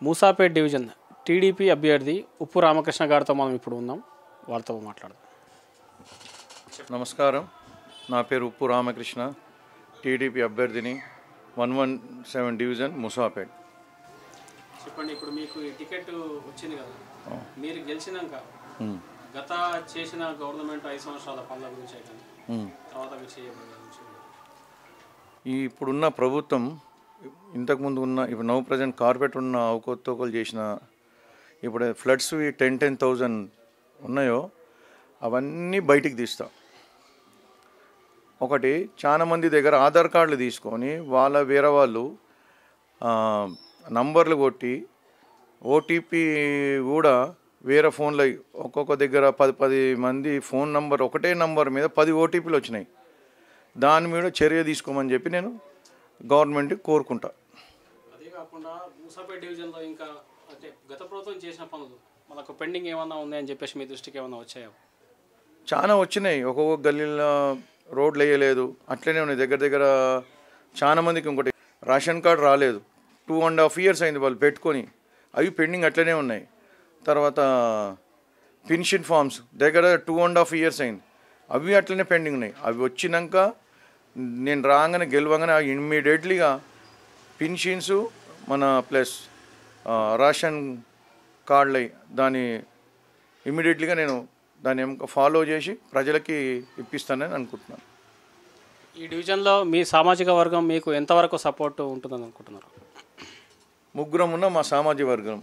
Moosapet division TDP అభ్యర్థి ఉప్పు రామకృష్ణ గారితో మనం ఇప్పుడు ఉన్నాం వారితో మాట్లాడదాం నమస్కారం నా పేరు ఉప్పు రామకృష్ణ టీడీపీ అభ్యర్థిని one one seven division Musapet చెప్పండి ఇప్పుడు మీకు ఈ టికెట్ వచ్చింది కదా మీరు గెలిచినాక గత చేసిన గవర్నమెంట్ ఐదు సంవత్సరాల పనుల గురించి అయితే తర్వాత మీరు చేయబోయే గురించి ఈ ఇప్పుడున్న ప్రభుత్వం ఇంతకుముందు ఉన్న ఇప్పుడు నవ్ ప్రజెంట్ కార్పొరేట్ ఉన్న అవకతవకలు చేసిన ఇప్పుడు ఫ్లడ్స్ ఈ టెన్ టెన్ థౌజండ్ ఉన్నాయో అవన్నీ బయటికి తీస్తా ఒకటి చాలా మంది దగ్గర ఆధార్ కార్డులు తీసుకొని వాళ్ళ వేరే వాళ్ళు ఆ, నంబర్లు కొట్టి ఓటీపీ కూడా వేరే ఫోన్లో ఒక్కొక్క దగ్గర పది పది మంది ఫోన్ నంబర్ ఒకటే నంబర్ మీద పది ఓటీపీలు వచ్చినాయి దాని మీద చర్య తీసుకోమని చెప్పి నేను గవర్నమెంట్కి కోరుకుంటా అదే కాకుండా మూసాపేట్ డివిజన్లో ఇంకా అంటే గత ప్రభుత్వం చేసిన పనులు మనకు పెండింగ్ ఏమన్నా ఉన్నాయని చెప్పేసి మీ దృష్టికి ఏమన్నా వచ్చాయా చాలా వచ్చినాయి ఒక్కొక్క గల్లీలో రోడ్లు వేయలేదు అట్లనే ఉన్నాయి దగ్గర దగ్గర చాలా మందికి ఇంకోటి రేషన్ కార్డు రాలేదు టూ అండ్ హాఫ్ ఇయర్స్ అయింది వాళ్ళు పెట్టుకొని అవి పెండింగ్ అట్లనే ఉన్నాయి తర్వాత పెన్షన్ ఫామ్స్ దగ్గర టూ అండ్ హాఫ్ ఇయర్స్ అయింది అవి అట్లనే పెండింగ్ ఉన్నాయి అవి వచ్చినాక నేను రాగానే గెలవగానే ఇమ్మీడియట్లీగా పెన్షన్స్ మన ప్లస్ రేషన్ కార్డులు దాని ఇమ్మీడియట్లీగా నేను దాన్ని ఫాలో చేసి ప్రజలకి ఇప్పిస్తానని అనుకుంటున్నాను ఈ డివిజన్లో మీ సామాజిక వర్గం మీకు ఎంతవరకు సపోర్ట్ ఉంటుందని అనుకుంటున్నారు ముగ్గురం ఉన్న మా సామాజిక వర్గం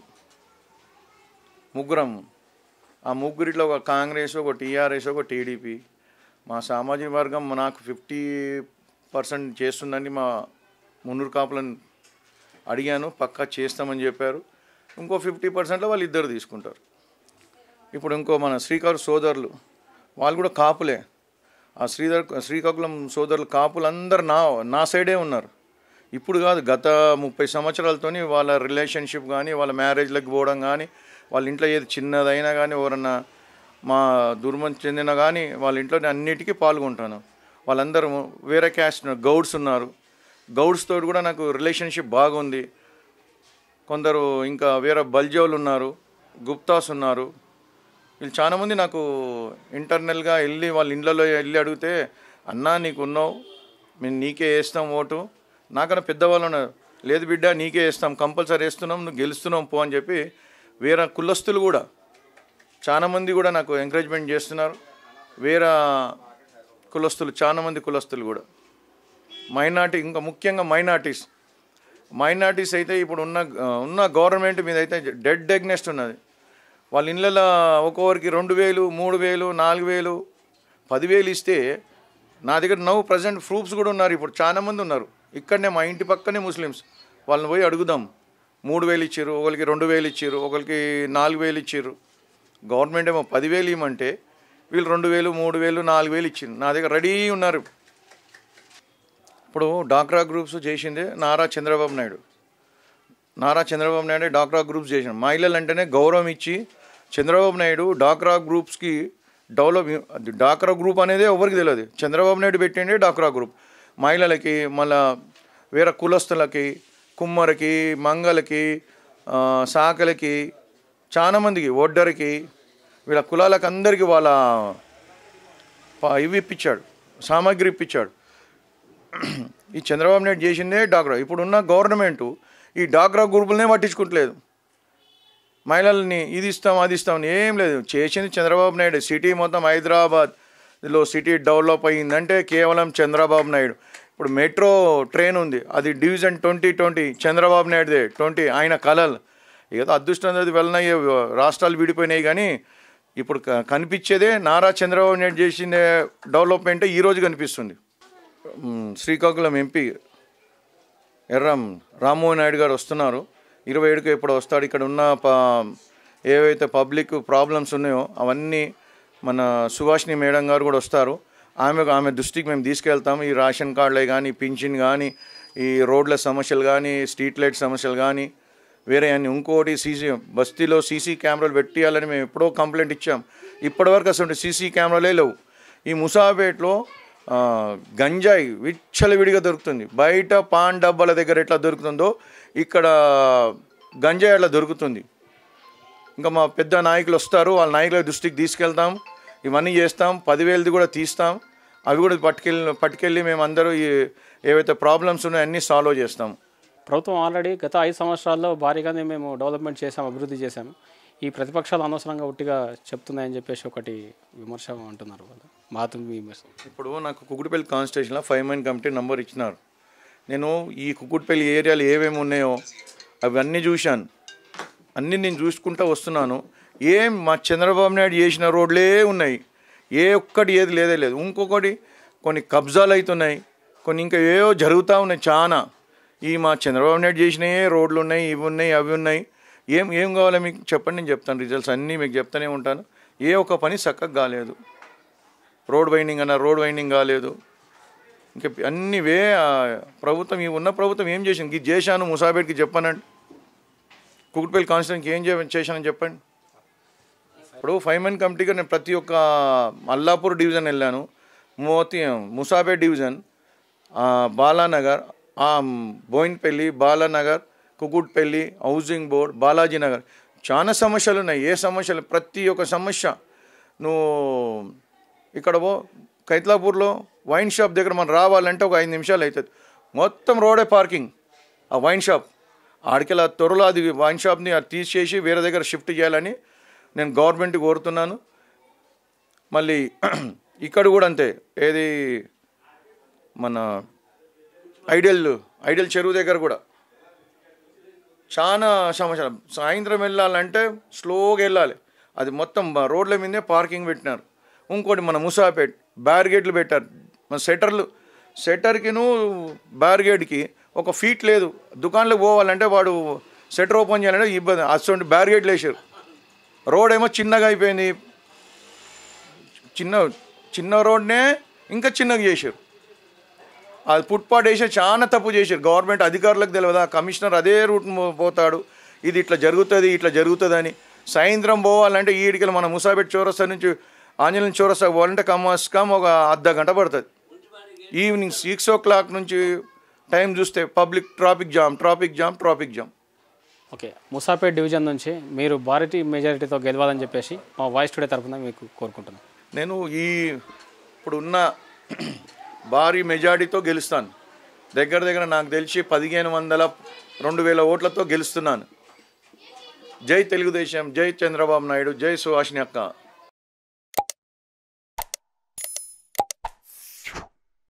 ముగ్గురం ఆ ముగ్గురిలో ఒక కాంగ్రెస్ ఒక టీఆర్ఎస్ ఒక టీడీపీ మా సామాజిక వర్గం నాకు ఫిఫ్టీ పర్సెంట్ చేస్తుందని మా మున్నూరు కాపులను అడిగాను పక్కా చేస్తామని చెప్పారు ఇంకో ఫిఫ్టీ పర్సెంట్లో వాళ్ళు ఇద్దరు తీసుకుంటారు ఇప్పుడు ఇంకో మన శ్రీకాకుళం సోదరులు వాళ్ళు కూడా కాపులే ఆ శ్రీధర్ శ్రీకాకుళం సోదరులు కాపులు అందరు నా నా సైడే ఉన్నారు ఇప్పుడు కాదు గత ముప్పై సంవత్సరాలతోని వాళ్ళ రిలేషన్షిప్ కానీ వాళ్ళ మ్యారేజ్లకు పోవడం కానీ వాళ్ళ ఇంట్లో ఏది చిన్నదైనా కానీ ఎవరన్నా మా దుర్మం చెందిన కానీ వాళ్ళ ఇంట్లో నేను అన్నిటికీ పాల్గొంటాను వాళ్ళందరూ వేరే క్యాస్ట్ ఉన్నారు, గౌడ్స్ ఉన్నారు గౌడ్స్ తోటి కూడా నాకు రిలేషన్షిప్ బాగుంది కొందరు ఇంకా వేరే బల్జోలు ఉన్నారు గుప్తాస్ ఉన్నారు వీళ్ళు చాలామంది నాకు ఇంటర్నల్గా వెళ్ళి వాళ్ళ ఇండ్లలో వెళ్ళి అడిగితే అన్నా నీకు ఉన్నావు మేము నీకే వేస్తాం ఓటు నాకన్నా పెద్దవాళ్ళు ఉన్నారు లేదు బిడ్డ నీకే వేస్తాం కంపల్సరీ వేస్తున్నాం నువ్వు గెలుస్తున్నాం పో అని చెప్పి వేరే కులస్తులు కూడా చాలామంది కూడా నాకు ఎంకరేజ్మెంట్ చేస్తున్నారు వేరే కులస్తులు చాలామంది కులస్తులు కూడా మైనార్టీ ఇంకా ముఖ్యంగా మైనార్టీస్ మైనార్టీస్ అయితే ఇప్పుడు ఉన్న ఉన్న గవర్నమెంట్ మీద అయితే డెడ్ ఎగ్నెస్ట్ ఉన్నది వాళ్ళ ఇళ్ళలో ఒక్కొక్కరికి రెండు వేలు మూడు వేలు నాలుగు వేలు పదివేలు ఇస్తే నా దగ్గర నవ్వు ప్రజెంట్ ప్రూఫ్స్ కూడా ఉన్నారు ఇప్పుడు చాలా మంది ఉన్నారు ఇక్కడనే మా ఇంటి పక్కనే ముస్లిమ్స్ వాళ్ళని పోయి అడుగుదాం మూడు వేలు ఇచ్చారు ఒకరికి రెండు వేలు ఇచ్చారు ఒకరికి నాలుగు వేలు ఇచ్చారు గవర్నమెంట్ ఏమో పదివేలు ఇవ్వమంటే వీళ్ళు రెండు వేలు మూడు వేలు నాలుగు వేలు ఇచ్చింది నా దగ్గర రెడీ ఉన్నారు ఇప్పుడు డాక్రా గ్రూప్స్ చేసిందే నారా చంద్రబాబు నాయుడు నారా చంద్రబాబు నాయుడు డాక్రా గ్రూప్స్ చేసిన మహిళలు అంటేనే గౌరవం ఇచ్చి చంద్రబాబు నాయుడు డాక్రా గ్రూప్స్కి డెవలప్ అది డాక్రా గ్రూప్ అనేది ఎవరికి తెలియదు చంద్రబాబు నాయుడు పెట్టిండే డాక్రా గ్రూప్ మహిళలకి మళ్ళా వేరే కులస్తులకి కుమ్మరికి మంగళకి ఆ, సాకలకి చాలా మందికి ఒడ్డరికి వీళ్ళ కులాలకు అందరికీ వాళ్ళ ప- ఇవి ఇప్పించాడు సామాగ్రి ఇప్పించాడు ఈ చంద్రబాబు నాయుడు చేసిందే డాక్రా ఇప్పుడున్న గవర్నమెంట్ ఈ డాక్రా గ్రూపులనే పట్టించుకుంటలేదు మహిళల్ని ఇది ఇస్తాం అది ఇస్తాం అని ఏం లేదు చేసింది చంద్రబాబు నాయుడు సిటీ మొత్తం హైదరాబాద్లో సిటీ డెవలప్ అయ్యిందంటే కేవలం చంద్రబాబు నాయుడు ఇప్పుడు మెట్రో ట్రైన్ ఉంది అది డివిజన్ ట్వంటీ ట్వంటీ చంద్రబాబు నాయుడుదే ట్వంటీ ఆయన కలలు ఏదో అదృష్టం అది వెళ్ళినాయి రాష్ట్రాలు విడిపోయినాయి కానీ ఇప్పుడు క- కనిపించేదే నారా చంద్రబాబు నాయుడు చేసిన డెవలప్మెంట్ ఈరోజు కనిపిస్తుంది మ్, శ్రీకాకుళం ఎంపీ ఎర్రం రామ్మోహన్ నాయుడు గారు వస్తున్నారు ఇరవై ఏడుకు ఇప్పుడు వస్తాడు ఇక్కడ ఉన్న ప ఏవైతే పబ్లిక్ ప్రాబ్లమ్స్ ఉన్నాయో అవన్నీ మన సుభాష్ని మేడం గారు కూడా వస్తారు ఆమె ఆమె దృష్టికి మేము తీసుకెళ్తాము ఈ రేషన్ కార్డులే కానీ పింఛన్ కానీ ఈ రోడ్ల సమస్యలు కానీ స్ట్రీట్ లైట్ సమస్యలు కానీ వేరే అన్ని ఇంకోటి సీసీ బస్తీలో సీసీ కెమెరాలు పెట్టియాలని మేము ఎప్పుడో కంప్లైంట్ ఇచ్చాం ఇప్పటివరకు అసలు సీసీ కెమెరాలే లేవు ఈ ముసాపేట్లో ఆ, గంజాయి విచ్చలవిడిగా దొరుకుతుంది బయట పాన్ డబ్బాల దగ్గర ఎట్లా దొరుకుతుందో ఇక్కడ గంజాయి అట్లా దొరుకుతుంది ఇంకా మా పెద్ద నాయకులు వస్తారు వాళ్ళ నాయకుల దృష్టికి తీసుకెళ్తాం ఇవన్నీ చేస్తాం పదివేలది కూడా తీస్తాం అవి కూడా పట్టుకెళ్ళి పట్టుకెళ్ళి మేము అందరూ ఈ ఏవైతే ప్రాబ్లమ్స్ ఉన్నాయో అన్నీ సాల్వ్ చేస్తాం ప్రభుత్వం ఆల్రెడీ గత ఐదు సంవత్సరాల్లో భారీగానే మేము డెవలప్మెంట్ చేసాం అభివృద్ధి చేశాం ఈ ప్రతిపక్షాలు అనవసరంగా ఉట్టిగా చెప్తున్నాయని చెప్పేసి ఒకటి విమర్శ అంటున్నారు వాళ్ళు మాతో మీ విమర్శ ఇప్పుడు నాకు కుకుడుపల్లి కాన్స్టిట్యూషన్లో ఫైవ్ మైన్ కమిటీ నంబర్ ఇచ్చినారు నేను ఈ కుకుడుపల్లి ఏరియాలు ఏమేమి ఉన్నాయో అవన్నీ చూశాను అన్నీ నేను చూసుకుంటూ వస్తున్నాను ఏం మా చంద్రబాబు నాయుడు చేసిన రోడ్లే ఉన్నాయి ఏ ఒక్కటి ఏది లేదే లేదు ఇంకొకటి కొన్ని కబ్జాలు అవుతున్నాయి కొన్ని ఇంకా ఏవో జరుగుతూ ఉన్నాయి చాలా ఈ మా చంద్రబాబు నాయుడు చేసినవే రోడ్లు ఉన్నాయి ఇవి ఉన్నాయి అవి ఉన్నాయి ఏం ఏం కావాలో మీకు చెప్పండి నేను చెప్తాను రిజల్ట్స్ అన్నీ మీకు చెప్తానే ఉంటాను ఏ ఒక్క పని చక్కగా కాలేదు రోడ్ వైండింగ్ అన్న రోడ్ వైండింగ్ కాలేదు ఇంకా అన్ని వే ఆ, ప్రభుత్వం ఈ ఉన్న ప్రభుత్వం ఏం చేసింది ఇది చేశాను ముసాబేట్కి చెప్పానండి కుకుట్పల్లి కాన్స్టిట్యూన్కి ఏం చే- చేశానని చెప్పండి ఇప్పుడు ఫైవ్ మెన్ కమిటీగా నేను ప్రతి ఒక్క అల్లాపూర్ డివిజన్ వెళ్ళాను మోతి ముసాబేట్ డివిజన్ ఆ, బాలానగర్ ఆ, బోయిన్పల్లి బాలానగర్ కుకుట్పల్లి హౌసింగ్ బోర్డ్ బాలాజీ నగర్ చాలా సమస్యలు ఉన్నాయి ఏ సమస్యలు ప్రతి ఒక్క సమస్య నువ్వు ఇక్కడ పో కైతలాపూర్లో వైన్ షాప్ దగ్గర మనం రావాలంటే ఒక ఐదు నిమిషాలు అవుతుంది మొత్తం రోడే పార్కింగ్ ఆ వైన్ షాప్ ఆడికెళ్ళి ఆ త్వరలో అది వైన్ షాప్ని అది తీసేసి వేరే దగ్గర షిఫ్ట్ చేయాలని నేను గవర్నమెంట్కి కోరుతున్నాను మళ్ళీ ఇక్కడ కూడా అంతే ఏది మన ఐడియల్ ఐడియల్ చెరువు దగ్గర కూడా చాలా సమస్యలు సాయంత్రం వెళ్ళాలంటే స్లోగా వెళ్ళాలి అది మొత్తం బ- రోడ్ల మీదే పార్కింగ్ పెట్టినారు ఇంకోటి మన ముసాపేట్ బ్యారిగేట్లు పెట్టారు మన సెటర్లు సెటర్కిను బ్యారిగేట్కి ఒక ఫీట్ లేదు దుకాణంలోకి పోవాలంటే వాడు సెటర్ ఓపెన్ చేయాలంటే ఇబ్బంది అటువంటి బ్యారిగేట్లు వేసారు రోడ్ ఏమో చిన్నగా అయిపోయింది చిన్న చిన్న రోడ్నే ఇంకా చిన్నగా చేశారు అది ఫుట్పాత్ వేసి చాలా తప్పు చేశారు గవర్నమెంట్ అధికారులకు తెలియదు ఆ కమిషనర్ అదే రూట్ మో- పోతాడు ఇది ఇట్లా జరుగుతుంది ఇట్లా జరుగుతుందని సాయంత్రం పోవాలంటే ఈడికి మన ముసాబెట్ చౌరస్తా నుంచి ఆంజనేయం చౌరస్తా పోవాలంటే కమాస్ కమ్ ఒక అర్ధ గంట పడుతుంది ఈవినింగ్ సిక్స్ ఓ క్లాక్ నుంచి టైం చూస్తే public traffic jam traffic jam traffic jam okay Musapet division నుంచి మీరు భారీ మెజారిటీతో గెలవాలని చెప్పేసి మా వాయిస్ టుడే తరఫున మీకు కోరుకుంటున్నాను నేను ఈ ఇప్పుడు ఉన్న భారీ మెజారిటీతో గెలుస్తాను దగ్గర దగ్గర నాకు తెలిసి పదిహేను వందల రెండు వేల ఓట్లతో గెలుస్తున్నాను జై తెలుగుదేశం జై చంద్రబాబు నాయుడు జై సుహాషిని అక్క